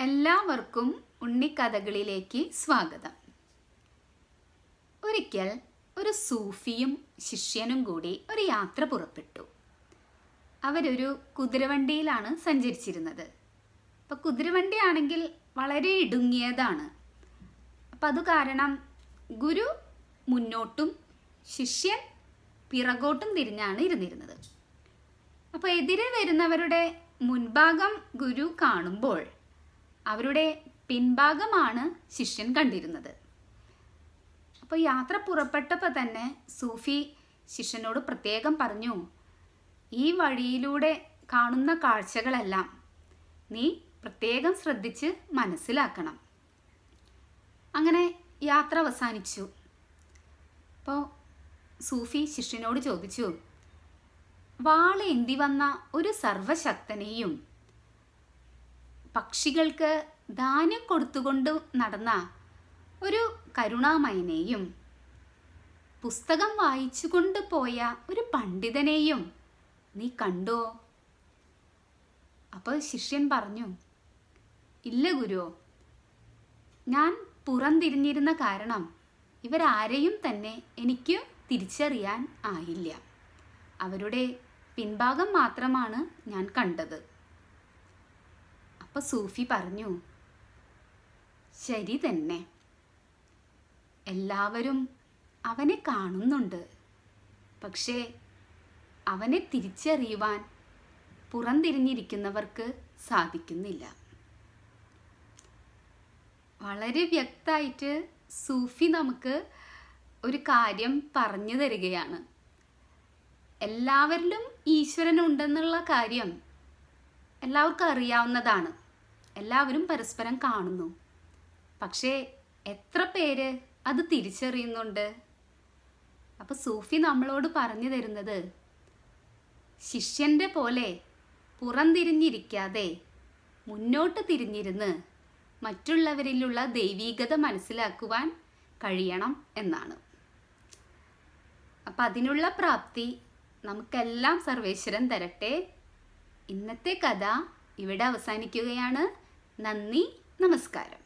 എല്ലാവർക്കും ഉണ്ണിക്കഥകളിലേക്ക് സ്വാഗതം ഒരിക്കൽ ഒരു സൂഫിയും ശിഷ്യനും കൂടി ഒരു യാത്ര പുറപ്പെട്ടു അവരൊരു കുതിരവണ്ടിയിലാണ് സഞ്ചരിച്ചിരുന്നത് അപ്പോൾ കുതിരവണ്ടിയാണെങ്കിൽ വളരെ ഇടുങ്ങിയതാണ് അപ്പം അത് കാരണം ഗുരു മുന്നോട്ടും ശിഷ്യൻ പിറകോട്ടും തിരിഞ്ഞാണ് ഇരുന്നിരുന്നത് അപ്പോൾ എതിരെ വരുന്നവരുടെ മുൻഭാഗം ഗുരു കാണുമ്പോൾ അവരുടെ പിൻഭാഗമാണ് ശിഷ്യൻ കണ്ടിരുന്നത് അപ്പോൾ യാത്ര പുറപ്പെട്ടപ്പോൾ തന്നെ സൂഫി ശിഷ്യനോട് പ്രത്യേകം പറഞ്ഞു ഈ വഴിയിലൂടെ കാണുന്ന കാഴ്ചകളെല്ലാം നീ പ്രത്യേകം ശ്രദ്ധിച്ച് മനസ്സിലാക്കണം അങ്ങനെ യാത്ര അവസാനിച്ചു അപ്പോൾ സൂഫി ശിഷ്യനോട് ചോദിച്ചു വാളേന്തി വന്ന ഒരു സർവശക്തനെയും പക്ഷികൾക്ക് ധാന്യം കൊടുത്തുകൊണ്ട് നടന്ന ഒരു കരുണാമയനെയും പുസ്തകം വായിച്ചുകൊണ്ട് പോയ ഒരു പണ്ഡിതനെയും നീ കണ്ടോ അപ്പോൾ ശിഷ്യൻ പറഞ്ഞു ഇല്ല ഗുരു ഞാൻ പുറംതിരിഞ്ഞിരുന്ന കാരണം ഇവരാരെയും തന്നെ എനിക്ക് തിരിച്ചറിയാൻ ആയില്ല അവരുടെ പിൻഭാഗം മാത്രമാണ് ഞാൻ കണ്ടത് അപ്പൊ സൂഫി പറഞ്ഞു ശരി തന്നെ എല്ലാവരും അവനെ കാണുന്നുണ്ട് പക്ഷേ അവനെ തിരിച്ചറിയുവാൻ പുറംതിരിഞ്ഞിരിക്കുന്നവർക്ക് സാധിക്കുന്നില്ല വളരെ വ്യക്തമായിട്ട് സൂഫി നമുക്ക് ഒരു കാര്യം പറഞ്ഞു തരികയാണ് എല്ലാവരിലും ഈശ്വരൻ ഉണ്ടെന്നുള്ള കാര്യം എല്ലാവർക്കും അറിയാവുന്നതാണ് എല്ലാവരും പരസ്പരം കാണുന്നു പക്ഷേ എത്ര പേര് അത് തിരിച്ചറിയുന്നുണ്ട് അപ്പോൾ സൂഫി നമ്മളോട് പറഞ്ഞു തരുന്നത് ശിഷ്യൻ്റെ പോലെ പുറംതിരിഞ്ഞിരിക്കാതെ മുന്നോട്ട് തിരിഞ്ഞിരുന്ന് മറ്റുള്ളവരിലുള്ള ദൈവീകത മനസ്സിലാക്കുവാൻ കഴിയണം എന്നാണ് അപ്പം അതിനുള്ള പ്രാപ്തി നമുക്കെല്ലാം സർവേശ്വരൻ തരട്ടെ ഇന്നത്തെ കഥ ഇവിടെ അവസാനിക്കുകയാണ് നന്ദി നമസ്കാരം